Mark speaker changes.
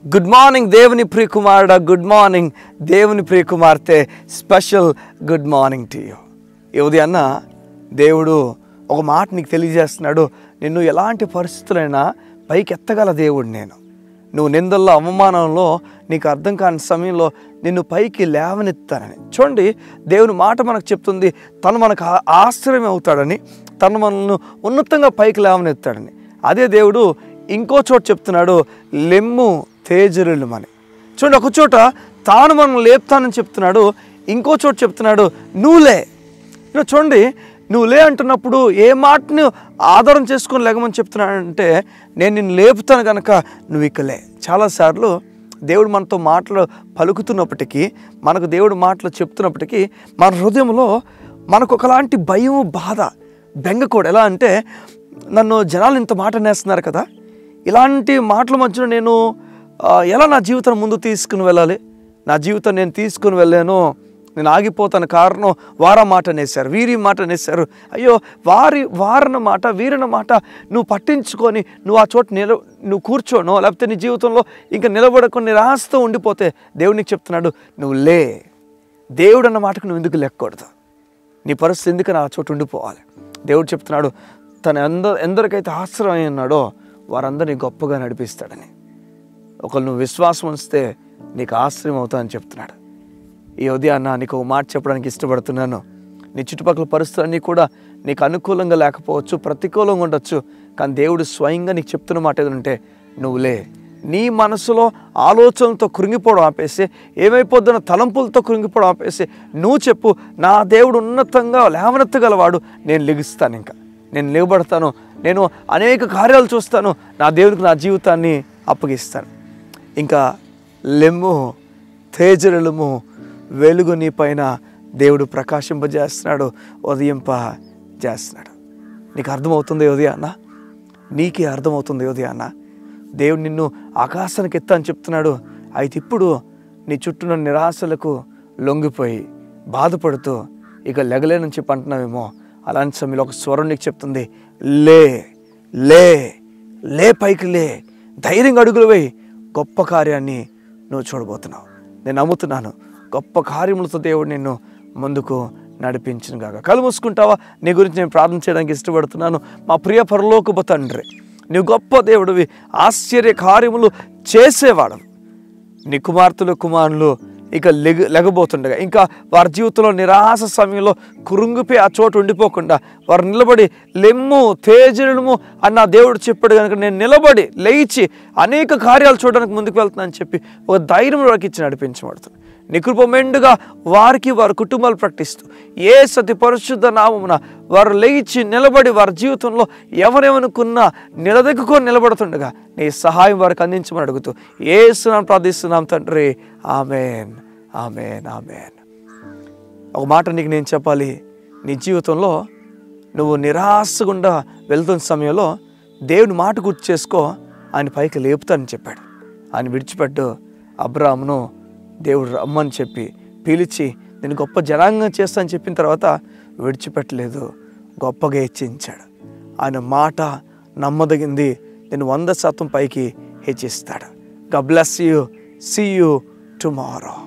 Speaker 1: good morning దేవుని ప్రియ కుమారుడా good morning దేవుని ప్రియ కుమార్తె special good morning to you ఈ ఉదయాన్న దేవుడు ఒక మాట నీకు తెలియజేస్తున్నాడు నిన్ను ఎలాంటి పరిస్థితులైనా పైకి ఎత్తగల దేవుడు నేను నువ్వు నిందల్లో అవమానంలో నీకు అర్థం కాని సమయంలో నిన్ను పైకి లేవనెత్తానని చూడండి దేవుని మాట మనకు చెప్తుంది తను మనకు ఆ- ఆశ్రయం అవుతాడని తను మనల్ని ఉన్నతంగా పైకి లేవనెత్తాడని అదే దేవుడు ఇంకో చోట చెప్తున్నాడు లెమ్ము తేజరులమని చూడండి ఒక చోట తాను మనం లేపుతానని చెప్తున్నాడు ఇంకో చోట చెప్తున్నాడు నువ్వులే ఇలా చూడండి నువ్వు లే అంటున్నప్పుడు ఏ మాటను ఆధారం చేసుకొని లేకమని చెప్తున్నాడంటే నేను నిన్ను లేపుతాను కనుక నువ్వు ఇక లే చాలాసార్లు దేవుడు మనతో మాటలు పలుకుతున్నప్పటికీ మనకు దేవుడు మాటలు చెప్తున్నప్పటికీ మన హృదయంలో మనకు ఒకలాంటి భయం బాధ బెంగ కూడా ఎలా అంటే నన్ను జనాలు ఇంత మాట నేస్తున్నారు కదా ఇలాంటి మాటల మధ్యలో నేను ఆ, ఎలా నా జీవితం ముందు తీసుకుని వెళ్ళాలి నా జీవితం నేను తీసుకుని వెళ్ళాను నేను ఆగిపోతాను కారణం వార మాట అనేసారు వీరి మాట అనేసారు అయ్యో వారి వారన మాట వీరిన మాట నువ్వు పట్టించుకొని నువ్వు ఆ చోట నిల నువ్వు కూర్చోనో లేకపోతే నీ జీవితంలో ఇంకా నిలబడకుండా నిరాశతో ఉండిపోతే దేవుడు నీకు చెప్తున్నాడు నువ్వు లే దేవుడు అన్న మాటకు నువ్వు ఎందుకు లెక్కకూడదు నీ పరిస్థితి ఎందుకని ఆ చోటు ఉండిపోవాలి దేవుడు చెప్తున్నాడు తను ఎంద ఎందరికైతే ఆశ్రయం అయి ఉన్నాడో వారందరినీ గొప్పగా నడిపిస్తాడని ఒకళ్ళు నువ్వు విశ్వాసం ఉంచితే నీకు ఆశ్రయం అవుతానని చెప్తున్నాడు ఈ ఉదయాన్న నీకు ఒక మాట చెప్పడానికి ఇష్టపడుతున్నాను నీ చుట్టుపక్కల పరిస్థితులన్నీ కూడా నీకు అనుకూలంగా లేకపోవచ్చు ప్రతికూలంగా ఉండొచ్చు కానీ దేవుడు స్వయంగా నీకు చెప్తున్న మాట ఏదంటే నువ్వులే నీ మనసులో ఆలోచనలతో కృంగిపోవడం ఆపేసి ఏమైపోద్దన్న తలంపులతో కృంగిపోవడం ఆపేసి నువ్వు చెప్పు నా దేవుడు ఉన్నతంగా లేవనెత్తగలవాడు నేను లెగిస్తాను ఇంకా నేను లేవబడతాను నేను అనేక కార్యాలు చూస్తాను నా దేవునికి నా జీవితాన్ని అప్పగిస్తాను ఇంకా లెమ్ము తేజరులము వెలుగు నీ పైన దేవుడు ప్రకాశింపజేస్తున్నాడు ఉదయింప చేస్తున్నాడు నీకు అర్థమవుతుంది ఉదయాన్న నీకే అర్థమవుతుంది ఉదయాన్న దేవుడు నిన్ను ఆకాశానికి ఎత్తా అని చెప్తున్నాడు అయితే ఇప్పుడు నీ చుట్టూన్న నిరాశలకు లొంగిపోయి బాధపడుతూ ఇక లెగలేనని చెప్పి అంటున్నావేమో అలాంటి సమయంలో ఒక స్వరం నీకు చెప్తుంది లే లే లే పైకి లే ధైర్యంగా అడుగులు వేయి గొప్ప కార్యాన్ని నువ్వు చూడబోతున్నావు నేను నమ్ముతున్నాను గొప్ప కార్యములతో దేవుడు నిన్ను ముందుకు నడిపించిన కాక కళ్ళు మూసుకుంటావా నీ గురించి నేను ప్రార్థన చేయడానికి ఇష్టపడుతున్నాను మా ప్రియ పరలోకపు తండ్రి నువ్వు గొప్ప దేవుడివి ఆశ్చర్య కార్యములు చేసేవాడు నీ కుమార్తెలు కుమారులు ఇక లెగ లెగబోతుండగా ఇంకా వారి జీవితంలో నిరాశ సమయంలో కురుంగిపోయి ఆ చోటు ఉండిపోకుండా వారు నిలబడి లెమ్ము తేజనము అన్న దేవుడు చెప్పాడు కనుక నేను నిలబడి లేచి అనేక కార్యాలు చూడడానికి ముందుకు వెళ్తున్నానని చెప్పి ఒక ధైర్యం వారికి ఇచ్చి నడిపించబడుతుంది నీ కృప మెండుగా వారికి వారి కుటుంబాలు ప్రకటిస్తూ ఏ సతి పరిశుద్ధ నామమున వారు లేచి నిలబడి వారి జీవితంలో ఎవరేమనుకున్నా నిలదెక్కుకొని నిలబడుతుండగా నీ సహాయం వారికి అందించమని అడుగుతూ ఏసునాను ప్రార్థిస్తున్నాం తండ్రి ఆమెన్ ఆమెన్ ఆమెన్ ఒక మాట నీకు నేను చెప్పాలి నీ జీవితంలో నువ్వు నిరాశగుండా వెళ్తున్న సమయంలో దేవుని మాట గుర్తు చేసుకో ఆయన పైకి లేపుతానని చెప్పాడు ఆయన విడిచిపెట్టు అబ్రాహ్మును దేవుడు రమ్మని చెప్పి పిలిచి నేను గొప్ప జనాంగం చేస్తానని చెప్పిన తర్వాత విడిచిపెట్టలేదు గొప్పగా హెచ్చించాడు ఆయన మాట నమ్మదగింది నేను వంద శాతం పైకి హెచ్చిస్తాడు God bless you see you tomorrow